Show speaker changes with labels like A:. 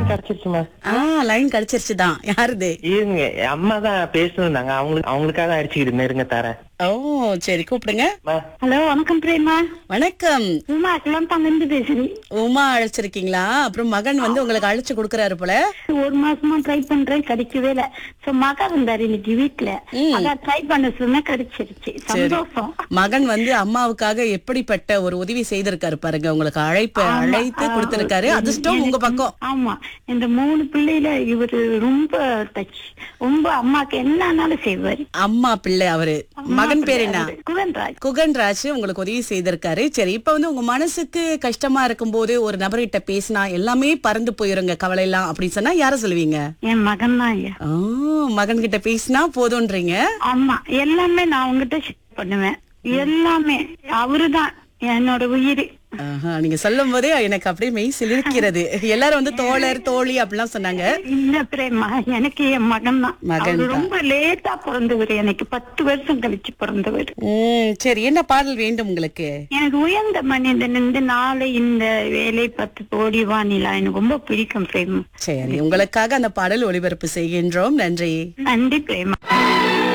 A: line கிடைச்சிருச்சுமா
B: ஆ line கிடைச்சிருச்சுதான் யாருது
A: இருங்க என் அம்மா தான் பேசணும்னாங்க அவங்களுக்கு அவங்களுக்காக அடிச்சுக்கிட்டு நெருங்க தரேன்
B: ஓ சரி கூப்பிடுங்க
A: மா,
C: ஹலோ வணக்கம் பிரேமா
B: வணக்கம்
C: உமா கிளம்பாங்க இருந்து பேசுறேன்
B: உமா அழைச்சிருக்கீங்களா அப்புறம் மகன் வந்து உங்களுக்கு அழைச்சு கொடுக்கறாரு போல
C: ஒரு மாசமா ட்ரை பண்றேன் கிடைக்கவே இல்ல சோ மகன் இருந்தாரு இன்னைக்கு வீட்டுல அதான் ட்ரை பண்ண சொன்னா கிடைச்சிருச்சு சந்தோஷம்
B: மகன் வந்து அம்மாவுக்காக எப்படிப்பட்ட ஒரு உதவி செய்திருக்காரு பாருங்க உங்களுக்கு அழைப்பு அழைத்து கொடுத்திருக்காரு அதிர்ஷ்டம் உங்க பக்கம்
C: ஆமா இந்த மூணு பிள்ளையில இவரு ரொம்ப டச் ரொம்ப அம்மாக்கு என்னன்னாலும் செய்வாரு
B: அம்மா பிள்ளை அவரு மகன் பேர் என்ன
C: குகன்ராஜ்
B: குகன்ராஜ் உங்களுக்கு உதவி செய்திருக்காரு சரி இப்ப வந்து உங்க மனசுக்கு கஷ்டமா இருக்கும்போது ஒரு நபர்கிட்ட பேசினா எல்லாமே பறந்து போயிருங்க கவலை எல்லாம் அப்படின்னு சொன்னா யார சொல்லுவீங்க
C: என் மகன் தான் ஐயா
B: ஆ, மகன் கிட்ட பேசினா போதும்ன்றீங்க
C: ஆமா எல்லாமே நான் உங்ககிட்ட ஷேர் பண்ணுவேன் எல்லாமே அவருதான் என்னோட உயிர்
B: ஆஹா, நீங்க சொல்லும் போதே எனக்கு அப்படியே மெய் சிலிர்க்கிறது எல்லாரும் வந்து தோழர் தோழி அப்படிலாம் சொன்னாங்க
C: இல்ல பிரேமா எனக்கு என் மகன் தான்
B: மகன்
C: அவரு ரொம்ப லேட்டா பிறந்தவர் எனக்கு பத்து வருஷம் கழிச்சு பிறந்தவர்
B: உம் சரி என்ன பாடல் வேண்டும் உங்களுக்கு
C: எனக்கு உயர்ந்த மனிதன் இந்த நாளை இந்த வேலை பத்து கோடி வானிலா எனக்கு ரொம்ப பிடிக்கும் பிரேமா
B: சரி உங்களுக்காக அந்த பாடல் ஒளிபரப்பு செய்கின்றோம் நன்றி
C: நன்றி பிரேமா